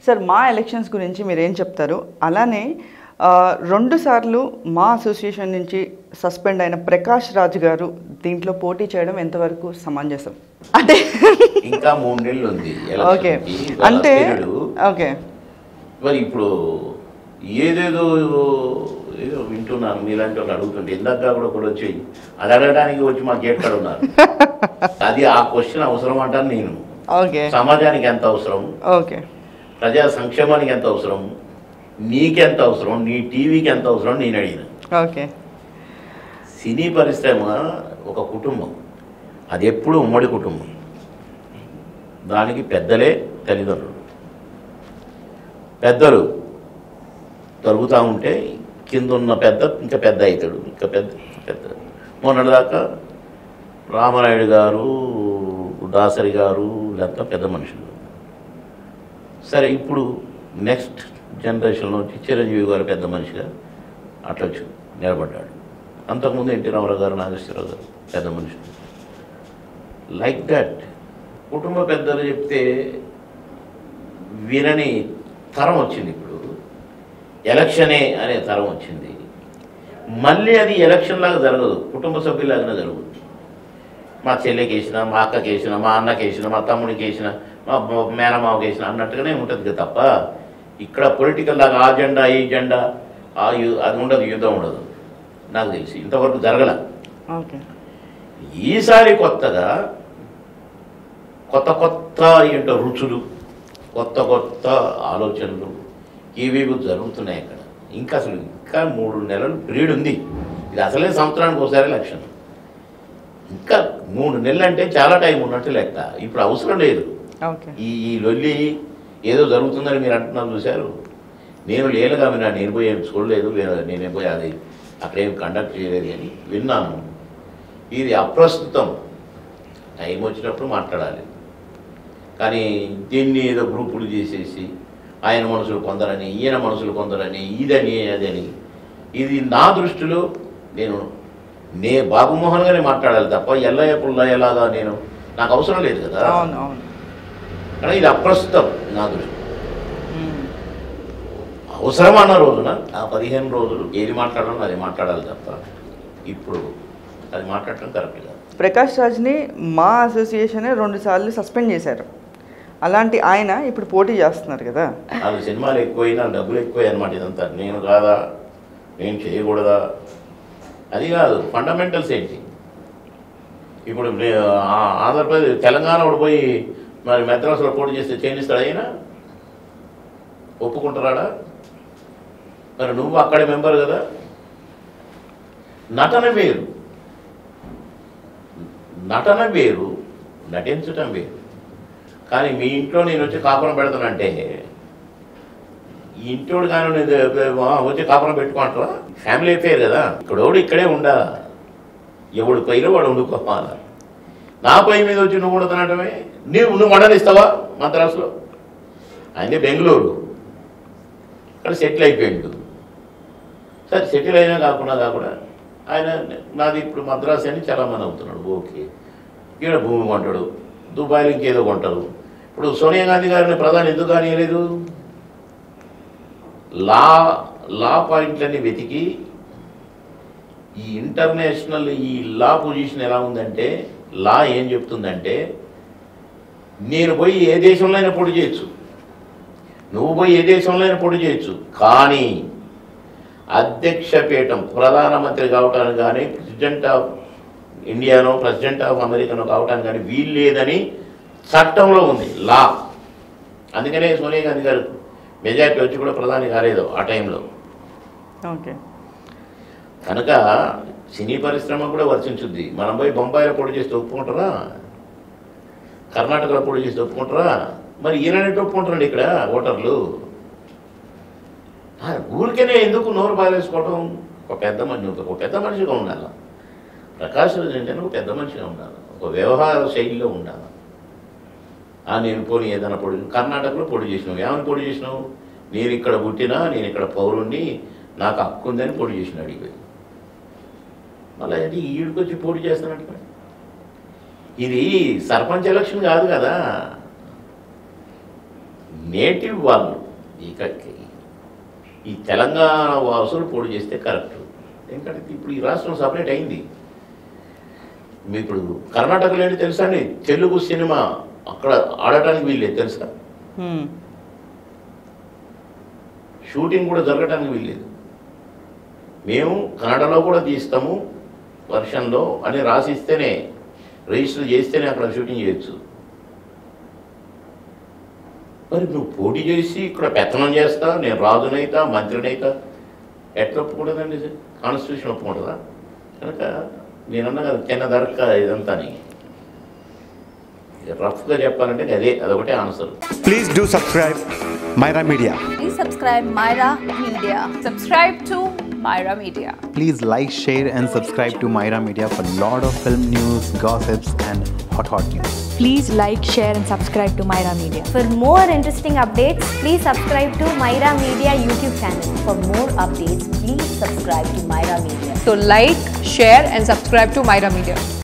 Sir మా elections గురించి మీరు ఏం చెప్తారు అలానే ఆ, రెండు సార్లు మా అసోసియేషన్ నుంచి సస్పెండ్ అయిన ప్రకాష్ రాజ్ గారు దీంట్లో పోటీ చేయడం ఎంతవరకు సమంజసం అంటే ఇంకా మూడు నెలలు ఉంది ఓకే ఎలక్షన్కి. వాళ్ళ అంటే పీరియడ్. ఓకే మరి ఇప్పుడు ఏదేదో ఏదో వింటున్నాను మీలాంటి వాళ్ళు అడుగుతుంటే ఇందాక కూడా కూడా వచ్చి అది అడగడానికి వచ్చి మా గేట్ కాడ ఉన్నారు అది ఆ క్వశ్చన్ అవసరం అంటాను నేను ఓకే సమాజానికి ఎంత అవసరం ఓకే ప్రజా సంక్షేమానికి ఎంత అవసరం నీకెంత అవసరం నీ టీవీకి ఎంత అవసరం నేను అడిగిన ఓకే సినీ పరిశ్రమ ఒక కుటుంబం అది ఎప్పుడు ఉమ్మడి కుటుంబం దానికి పెద్దలే తల్లిదండ్రులు పెద్దలు తరుగుతూ ఉంటే కింద ఉన్న పెద్ద ఇంకా పెద్ద అవుతాడు ఇంకా పెద్ద పెద్ద మొన్నటిదాకా రామనాయుడు గారు దాసరి గారు వీళ్ళంతా పెద్ద మనుషులు సరే ఇప్పుడు నెక్స్ట్ జనరేషన్లో వచ్చి చిరంజీవి గారు పెద్ద మనిషిగా అట్లా వచ్చి నిలబడ్డాడు అంతకుముందు ఎన్టీ రామారావు గారు నాగేశ్వరరావు గారు పెద్ద మనుషులు లైక్ దట్ కుటుంబ పెద్దలు చెప్తే వినని తరం వచ్చింది ఇప్పుడు ఎలక్షనే అనే తరం వచ్చింది మళ్ళీ అది ఎలక్షన్ లాగా జరగదు కుటుంబ సభ్యులాగానే జరుగుతుంది మా చెల్లెకి వేసిన మా అక్కకి వేసిన మా అన్నకి వేసిన మా తమ్ముడికి వేసిన మా బ- మేనమావకి వేసిన అన్నట్టుగానే ఉంటుంది కదా తప్ప ఇక్కడ పొలిటికల్ లాగా ఆ జెండా ఈ జెండా ఆ యు- అది ఉండదు యుద్ధం ఉండదు నాకు తెలిసి ఇంతవరకు జరగల ఓకే ఈసారి కొత్తగా కొత్త కొత్త ఏంటో రుచులు కొత్త కొత్త ఆలోచనలు ఇవి జరుగుతున్నాయి అక్కడ ఇంకా అసలు ఇంకా మూడు నెలలు పీరియడ్ ఉంది ఇది అసలే సంవత్సరానికి ఒకసారి ఎలక్షన్ ఇంకా మూడు నెలలు అంటే చాలా టైం ఉన్నట్టు లెక్క ఇప్పుడు అవసరం లేదు ఓకే ఈ ఈ లొల్లి ఏదో జరుగుతుందని మీరు అంటున్నారు చూశారు నేను లేనుగా మీరు నేను పోయి ఏం చూడలేదు లే- నేనేం పోయి అది అక్కడేం కండక్ట్ చేయలేదు అని విన్నాను ఇది అప్రస్తుతం టైం వచ్చినప్పుడు మాట్లాడాలి కానీ దీన్ని ఏదో గ్రూపులు చేసేసి ఆయన మనుషులు కొందరని ఈయన మనుషులు కొందరని ఇదని అదని ఇది నా దృష్టిలో నేను నే బాబుమోహన్ గానే మాట్లాడాలి తప్ప ఎల్లయ్య పుల్లయ్యలాగా నేను నాకు అవసరం లేదు కదా అవును అవును కానీ ఇది అప్రస్తుతం నా దృష్టి మ్మ్. అవసరం అన్న రోజున ఆ పదిహేను రోజులు ఏది మాట్లాడాలో అది మాట్లాడాలి తప్ప ఇప్పుడు అది మాట్లాడటం కరెక్ట్ కాదు ప్రకాష్ రాజ్ని మా అసోసియేషనే రెండు సార్లు సస్పెండ్ చేశారు అలాంటి ఆయన ఇప్పుడు పోటీ చేస్తున్నారు కదా నాకు సినిమాలు ఎక్కువైనా డబ్బులు ఎక్కువ అనమాట ఇదంతా నేను కాదా నేను చేయకూడదా అది కాదు ఫండమెంటల్స్ ఏంటి ఇప్పుడు నే- ఆ- ఆంధ్రప్రదేశ్ తెలంగాణ వాడు పోయి మరి మెద్రాసులో పోటీ చేస్తే చేయిస్తాడు అయినా ఒప్పుకుంటారాడా మరి నువ్వు అక్కడే మెంబర్ కదా నటన వేరు నటన వేరు నటించటం వేరు కానీ మీ ఇంట్లో నేను వచ్చి కాపురం పెడతానంటే ఈ ఇంటోడు కానీ నేను ఆ, వచ్చి కాపురం పెట్టుకుంటారా ఫ్యామిలీ అఫేర్ కదా ఇక్కడోడు ఇక్కడే ఉండాలా ఎవడు పైలో వాడు వండుకోవాలా నా పై మీద వచ్చి నువ్వు వండుతున్నటమే నీవు నువ్వు వండనిస్తావా మద్రాసులో ఆయన బెంగళూరు ఇక్కడ సెటిల్ అయిపోయాడు సరే సెటిల్ అయినా కాకుండా కాకుండా ఆయన నాది ఇప్పుడు మద్రాసు అని చాలా మంది అవుతున్నాడు ఓకే ఈడ భూమి కొంటాడు దుబాయ్లో ఇంకేదో కొంటారు ఇప్పుడు సోనియా గాంధీ గారిని ప్రధాని ఎందుకు కానియలేదు లా లా పాయింట్లన్నీ వెతికి ఈ ఇంటర్నేషనల్ ఈ లా పొజిషన్ ఎలా ఉందంటే లా ఏం చెప్తుందంటే నేను పోయి ఏ దేశంలో అయినా పొడి చేయొచ్చు నువ్వు పోయి ఏ దేశంలో అయినా పొడి చేయొచ్చు కానీ అధ్యక్ష పీఠం ప్రధానమంత్రి కావటానికి కానీ ప్రెసిడెంట్ ఆఫ్ ఇండియానో ప్రెసిడెంట్ ఆఫ్ అమెరికానో కావటానికి కానీ వీలు లేదని చట్టంలో ఉంది లా అందుకనే సోనియా గాంధీ గారు మెజార్టీ వచ్చి కూడా ప్రధాని కాలేదు ఆ టైంలో ఓకే కనుక సినీ పరిశ్రమ కూడా వర్తించుద్ది మనం పోయి బొంబాయిలో పొడి చేస్తే ఒప్పుకుంటారా కర్ణాటకలో పొడి చేస్తే ఒప్పుకుంటారా మరి ఈయననేటి ఒప్పుకుంటారండి ఇక్కడ ఓటర్లు ఆ, ఊరికేనే ఎందుకు నోరు బారేసుకోవడం ఒక పెద్ద మనిషి ఒక పెద్ద మనిషిగా ఉండాలి ప్రకాశ్ రాజ్ అంటే ఒక పెద్ద మనిషిగా ఉండాలి ఒక వ్యవహార శైలిలో ఉండాలి ఆ నేను పోనీ ఏదైనా పొడి కర్ణాటకలో పొడి చేసినావు ఏమని పొడి చేసినావు నేను ఇక్కడ పుట్టినా నేను ఇక్కడ పౌరుణ్ణి నాకు హక్కు ఉందని పొడి చేసినాడు ఇవి మళ్ళీ అది ఈడికొచ్చి పోటీ చేస్తున్నట్టు ఇది సర్పంచ్ ఎలక్షన్ కాదు కదా నేటివ్ వాళ్ళు ఇక ఈ తెలంగాణ వాసులు పోటీ చేస్తే కరెక్ట్ ఎందుకంటే ఇప్పుడు ఈ రాష్ట్రం సపరేట్ అయింది మీ ఇప్పుడు కర్ణాటకలో ఏంటి తెలుసా అండి తెలుగు సినిమా అక్కడ ఆడటానికి వీల్లేదు తెలుసా హ్మ్. షూటింగ్ కూడా జరగడానికి వీల్లేదు మేము కన్నడలో కూడా తీస్తాము వర్షన్లో అని రాసిస్తేనే రిజిస్టర్ చేస్తేనే అక్కడ షూటింగ్ చేయొచ్చు మరి నువ్వు పోటీ చేసి ఇక్కడ పెత్తనం చేస్తా నేను రాజునైతా మంత్రినైతా ఎట్లా ఒప్పుకుంటుందండి ఇది కాన్స్టిట్యూషన్ ఒప్పుకుంటుందా కనుక నేనన్నా కదా చిన్న దరక ఇదంతా రఫ్గా చెప్పాలంటే అదే అదొకటే answer Please do subscribe Myra Media. Please subscribe Myra Media. Subscribe to Myra Media. Please like, share, and subscribe to Myra Media for lot of film news, gossips, and hot hot news. Please like, share, and subscribe to Myra Media. For more interesting updates, please subscribe to Myra Media YouTube channel. For more updates, please subscribe to Myra Media. So like, share and subscribe to Myra Media.